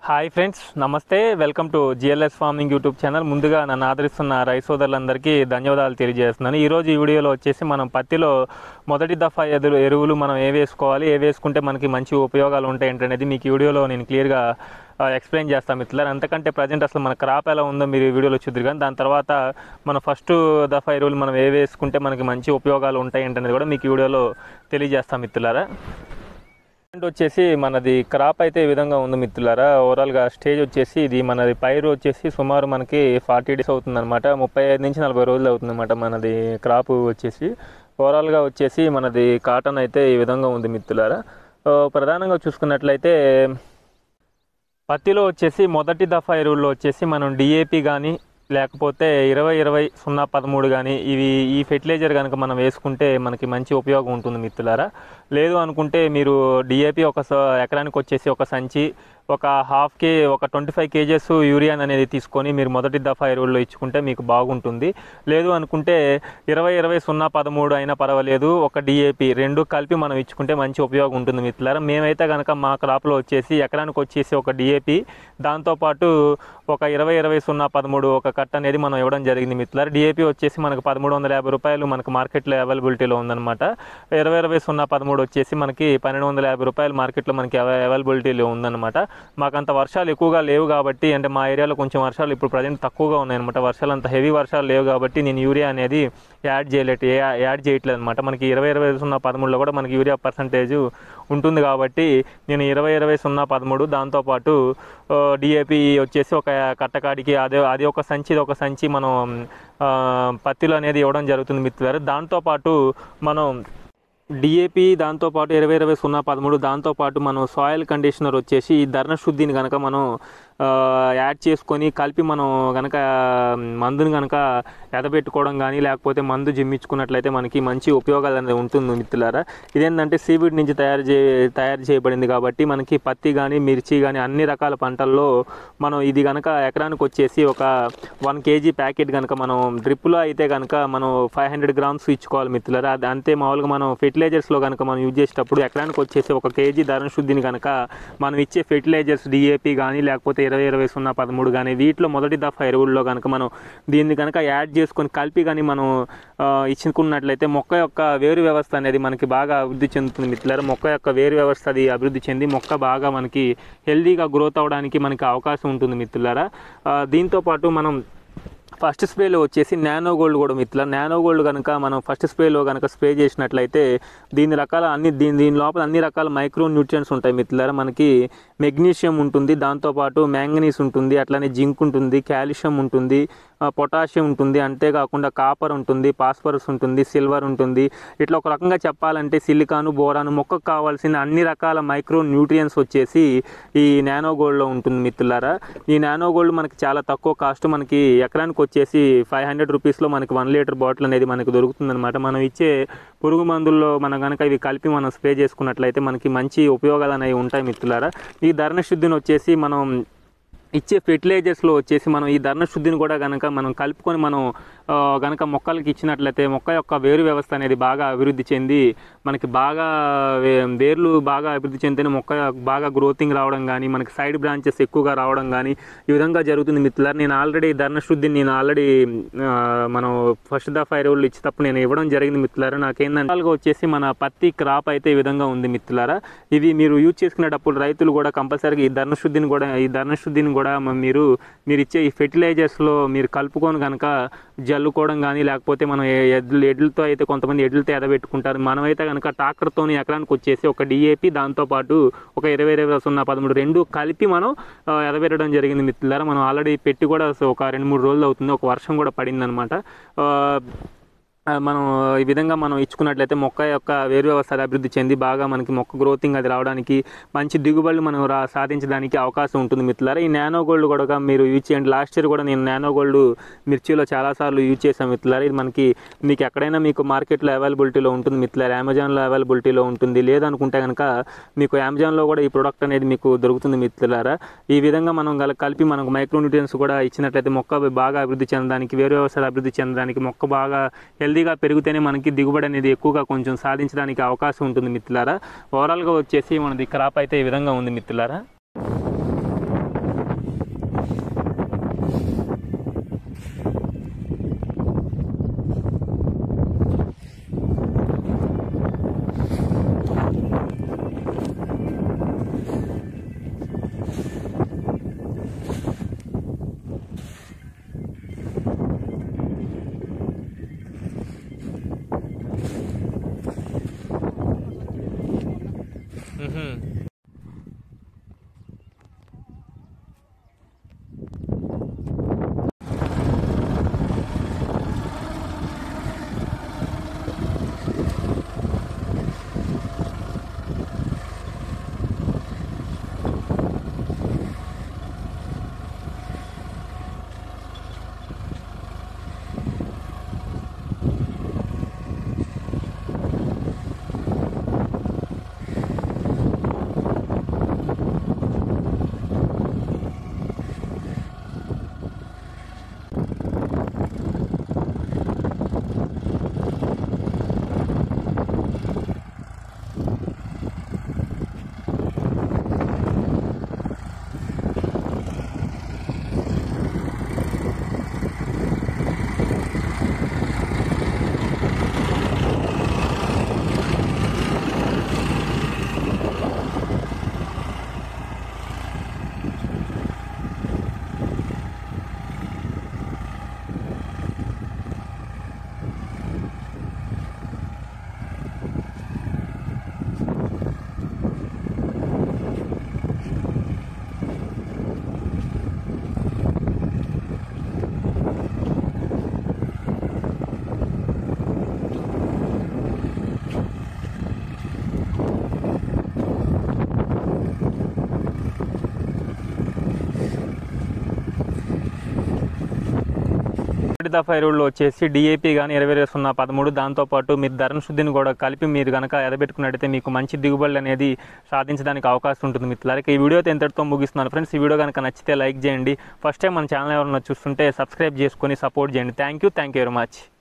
hi friends నమస్తే welcome to G L S farming YouTube channel ముందుగా నన్ను ఆదరిస్తున్న రైతు సోదరులందరికీ ధన్యవాదాలు తెలియజేస్తున్నాను ఈరోజు ఈ వీడియోలో వచ్చేసి మనం పత్తిలో మొదటి దఫా ఎదురు ఎరువులు మనం ఏ వేసుకోవాలి ఏ వేసుకుంటే మనకి మంచి ఉపయోగాలు ఉంటాయి ఏంటనేది మీకు ఈ వీడియోలో నేను క్లియర్గా ఎక్స్ప్లెయిన్ చేస్తాం మిత్రులారు అంతకంటే ప్రజెంట్ అసలు మన క్రాప్ ఎలా ఉందో మీరు ఈ వీడియోలో చూద్దరు కానీ దాని తర్వాత మన ఫస్ట్ దఫా ఎరువులు మనం ఏ వేసుకుంటే మనకి మంచి ఉపయోగాలు ఉంటాయి ఏంటనేది కూడా మీకు ఈ వీడియోలో తెలియజేస్తాం మిత్రులారా పాయింట్ వచ్చేసి మనది క్రాప్ అయితే ఈ విధంగా ఉంది మిత్రులారా ఓవరాల్గా స్టేజ్ వచ్చేసి ఇది మనది పైరు వచ్చేసి సుమారు మనకి ఫార్టీ డేస్ అవుతుందన్నమాట ముప్పై ఐదు నుంచి నలభై రోజులు అవుతుందన్నమాట మనది క్రాప్ వచ్చేసి ఓవరాల్గా వచ్చేసి మనది కాటన్ అయితే ఈ విధంగా ఉంది మిత్రులారా ఆ, ప్రధానంగా చూసుకున్నట్లయితే పత్తిలో వచ్చేసి మొదటి దఫా ఎరువుల్లో వచ్చేసి మనం డిఏపి కానీ లేకపోతే ఇరవై ఇరవై సున్నా పదమూడు కానీ ఇవి ఈ ఫెర్టిలైజర్ కనుక మనం వేసుకుంటే మనకి మంచి ఉపయోగం ఉంటుంది మిత్రులారా లేదు అనుకుంటే మీరు డిఏపి ఒక స- ఎకరానికి వచ్చేసి ఒక సంచి ఒక హాఫ్ కే ఒక ట్వంటీ ఫైవ్ కేజెస్ యూరియా అనేది తీసుకొని మీరు మొదటి దఫా ఎరువుల్లో ఇచ్చుకుంటే మీకు బాగుంటుంది లేదు అనుకుంటే ఇరవై ఇరవై సున్నా పదమూడు అయినా పర్వాలేదు ఒక డిఏపి రెండు కలిపి మనం ఇచ్చుకుంటే మంచి ఉపయోగం ఉంటుంది మిత్రులారా మేమైతే కనుక మా క్రాప్లో వచ్చేసి ఎకరానికి వచ్చేసి ఒక డిఏపి దాంతోపాటు ఒక ఇరవై ఇరవై సున్నా పదమూడు ఒక కట్ అనేది మనం ఇవ్వడం జరిగింది మిత్రులారా డిఏపి వచ్చేసి మనకు పదమూడు వందల యాభై రూపాయలు మనకు మార్కెట్లో అవైలబిలిటీలో ఉందన్నమాట ఇరవై ఇరవై సున్నా పదమూడు వచ్చేసి మనకి పన్నెండు వందల యాభై రూపాయలు మార్కెట్లో మనకి అవై- అవైలబిలిటీలో ఉందన్నమాట మాకు అంత వర్షాలు ఎక్కువగా లేవు కాబట్టి అంటే మా ఏరియాలో కొంచెం వర్షాలు ఇప్పుడు ప్రజెంట్ తక్కువగా ఉన్నాయన్నమాట వర్షాలు అంత హెవీ వర్షాలు లేవు కాబట్టి నేను యూరియా అనేది యాడ్ చేయలేదు యా- యాడ్ చేయట్లేదు అనమాట మనకి ఇరవై ఇరవై సున్నా పదమూడులో కూడా మనకి యూరియా పర్సంటేజ్ ఉంటుంది కాబట్టి నేను ఇరవై ఇరవై సున్నా పదమూడు దాంతోపాటు డిఏపి వచ్చేసి ఒక కట్టకాడికి అదే అది ఒక సంచి ఇది ఒక సంచి మనం ఆ, పత్తిలో అనేది ఇవ్వడం జరుగుతుంది మిత్రులారు దాంతోపాటు మనం డిఏపి దాంతోపాటు ఇరవై ఇరవై సున్నా పదమూడు దాంతోపాటు మనం సాయిల్ కండిషనర్ వచ్చేసి ఈ ధరణ శుద్ధిని కనుక మనం ఆ, యాడ్ చేసుకొని కలిపి మనం కనుక మందుని కనుక ఎదబెట్టుకోవడం కానీ లేకపోతే మందు జిమ్మించుకున్నట్లయితే మనకి మంచి ఉపయోగాలు అనేది ఉంటుంది మిత్రులారా ఇదేంటంటే సీవీడ్ నుంచి తయారు చే తయారు చేయబడింది కాబట్టి మనకి పత్తి కానీ మిర్చి కానీ అన్ని రకాల పంటల్లో మనం ఇది కనుక ఎకరానికి వచ్చేసి ఒక వన్ కేజీ ప్యాకెట్ కనుక మనం డ్రిప్లో అయితే కనుక మనం ఫైవ్ హండ్రెడ్ గ్రామ్స్ ఇచ్చుకోవాలి మిత్రులారా అది అంతే మామూలుగా మనం ఫెర్టిలైజర్స్లో కనుక మనం యూజ్ చేసేటప్పుడు ఎకరానికి వచ్చేసి ఒక కేజీ ధరణ శుద్ధిని కనుక మనం ఇచ్చే ఫెర్టిలైజర్స్ డిఏపి కానీ లేకపోతే ఇరవై ఇరవై సున్నా పదమూడు కానీ వీటిలో మొదటి దఫా ఎరువుల్లో కనుక మనం దీన్ని కనుక యాడ్ చేసుకొని కలిపి కానీ మనం ఆ, ఇచ్చుకున్నట్లయితే మొక్క యొక్క వేరు వ్యవస్థ అనేది మనకి బాగా అభివృద్ధి చెందుతుంది మిత్రులారా మొక్క యొక్క వేరు వ్యవస్థ అది అభివృద్ధి చెంది మొక్క బాగా మనకి హెల్దీగా గ్రోత్ అవ్వడానికి మనకి అవకాశం ఉంటుంది మిత్రులారా ఆ, దీంతో పాటు మనం ఫస్ట్ స్ప్రేలో వచ్చేసి నానో గోల్డ్ కూడా మిత్రుల నానో గోల్డ్ కనుక మనం ఫస్ట్ స్ప్రేలో కనుక స్ప్రే చేసినట్లయితే దీని రకాల అన్ని దీని దీని లోపల అన్ని రకాల మైక్రో న్యూట్రియన్స్ ఉంటాయి మిత్రులారా మనకి మెగ్నీషియం ఉంటుంది దాంతోపాటు మ్యాంగనీస్ ఉంటుంది అట్లానే జింక్ ఉంటుంది కాల్షియం ఉంటుంది ఆ, పొటాషియం ఉంటుంది అంతేకాకుండా కాపర్ ఉంటుంది పాస్పరస్ ఉంటుంది సిల్వర్ ఉంటుంది ఇట్లా ఒక రకంగా చెప్పాలంటే సిలికాను బోరాను మొక్కకు కావాల్సిన అన్ని రకాల మైక్రో న్యూట్రియన్స్ వచ్చేసి ఈ నానో గోల్డ్లో ఉంటుంది మిత్రులారా ఈ నానో గోల్డ్ మనకి చాలా తక్కువ కాస్ట్ మనకి ఎకరానికి వచ్చేసి ఫైవ్ హండ్రెడ్ రూపీస్లో మనకి వన్ లీటర్ బాటిల్ అనేది మనకి దొరుకుతుందన్నమాట మనం ఇచ్చే పురుగు మందుల్లో మనం కనుక ఇవి కలిపి మనం స్ప్రే చేసుకున్నట్లయితే మనకి మంచి ఉపయోగాలు అనేవి ఉంటాయి మిత్రులారా ఈ ధరణ శుద్ధిని వచ్చేసి మనం ఇచ్చే ఫెర్టిలైజర్స్లో వచ్చేసి మనం ఈ ధరణ శుద్ధిని కూడా కనుక మనం కలుపుకొని మనం ఆ, గనక మొక్కలకి ఇచ్చినట్లయితే మొక్క యొక్క వేరు వ్యవస్థ అనేది బాగా అభివృద్ధి చెంది మనకి బాగా వే- వేర్లు బాగా అభివృద్ధి చెందితేనే మొక్క బాగా గ్రోతింగ్ రావడం కానీ మనకి సైడ్ బ్రాంచెస్ ఎక్కువగా రావడం కానీ ఈ విధంగా జరుగుతుంది మిత్రులారు నేను ఆల్రెడీ ధరణ శుద్ధిని నేను ఆల్రెడీ ఆ, మనం ఫస్ట్ దఫా ఎరువులు ఇచ్చేటప్పుడు నేను ఇవ్వడం జరిగింది మిత్రులారా నాకేందంటే నాలుగు వచ్చేసి మన పత్తి క్రాప్ అయితే ఈ విధంగా ఉంది మిత్రులారా ఇవి మీరు యూజ్ చేసుకునేటప్పుడు రైతులు కూడా కంపల్సరీగా ఈ ధరణ శుద్ధిని కూడా ఈ ధరణ శుద్ధిని కూడా మ- మీరు మీరు ఇచ్చే ఈ ఫెర్టిలైజర్స్లో మీరు కలుపుకొని కనుక జల్లుకోవడం కానీ లేకపోతే మనం ఏ- ఎడ్లు ఎడ్లతో అయితే కొంతమంది ఎడ్లతో ఎదబెట్టుకుంటారు మనమైతే కనుక ట్రాక్టర్తో ఎకరానికి వచ్చేసి ఒక డిఏపి దాంతోపాటు ఒక ఇరవై ఇరవై సున్నా పదమూడు రెండు కలిపి మనం ఆ, ఎదబెట్టడం జరిగింది మిత్రులారా మనం ఆల్రెడీ పెట్టి కూడా ఒక రెండు మూడు రోజులు అవుతుంది ఒక వర్షం కూడా పడిందనమాట ఆ, మనం ఈ విధంగా మనం ఇచ్చుకున్నట్లయితే మొక్క యొక్క వేరు వ్యవస్థ అది అభివృద్ధి చెంది బాగా మనకి మొక్క గ్రోతింగ్ అది రావడానికి మంచి దిగుబడులు మనం రా సాధించడానికి అవకాశం ఉంటుంది మిత్రులారా ఈ నానో గోల్డ్ కూడా మీరు యూజ్ చేయండి లాస్ట్ ఇయర్ కూడా నేను నానో గోల్డ్ మిర్చిలో చాలాసార్లు యూజ్ చేశాను మిత్రులారా ఇది మనకి మీకు ఎక్కడైనా మీకు మార్కెట్లో అవైలబిలిటీలో ఉంటుంది మిత్రులారా అమెజాన్లో అవైలబిలిటీలో ఉంటుంది లేదనుకుంటే కనుక మీకు అమెజాన్లో కూడా ఈ ప్రోడక్ట్ అనేది మీకు దొరుకుతుంది మిత్రులారా ఈ విధంగా మనం గల కలిపి మనకు మైక్రో న్యూట్రియన్స్ కూడా ఇచ్చినట్లయితే మొక్క బాగా అభివృద్ధి చెందడానికి వేరు వ్యవస్థ అభివృద్ధి చెందడానికి మొక్క బాగా హెల్దీగా పెరిగితేనే మనకి దిగుబడి అనేది ఎక్కువగా కొంచెం సాధించడానికి అవకాశం ఉంటుంది మిత్రులారా ఓవరాల్గా వచ్చేసి మనది క్రాప్ అయితే ఈ విధంగా ఉంది మిత్రులారా అమృత ఫైరుల్లో వచ్చేసి డిఏపి కానీ ఇరవై ఇరవై సున్నా పదమూడు దాంతోపాటు మీరు ధరణ శుద్ధిని కూడా కలిపి మీరు కనుక ఎదబెట్టుకున్నట్టయితే మీకు మంచి దిగుబడులు అనేది సాధించడానికి అవకాశం ఉంటుంది మిత్రులారా ఇక ఈ వీడియో అయితే ఇంతటితో ముగిస్తున్నాను ఫ్రెండ్స్ ఈ వీడియో కనుక నచ్చితే లైక్ చేయండి ఫస్ట్ టైం మన ఛానల్ ఎవరైనా చూస్తుంటే సబ్స్క్రైబ్ చేసుకొని సపోర్ట్ చేయండి thank you thank you very much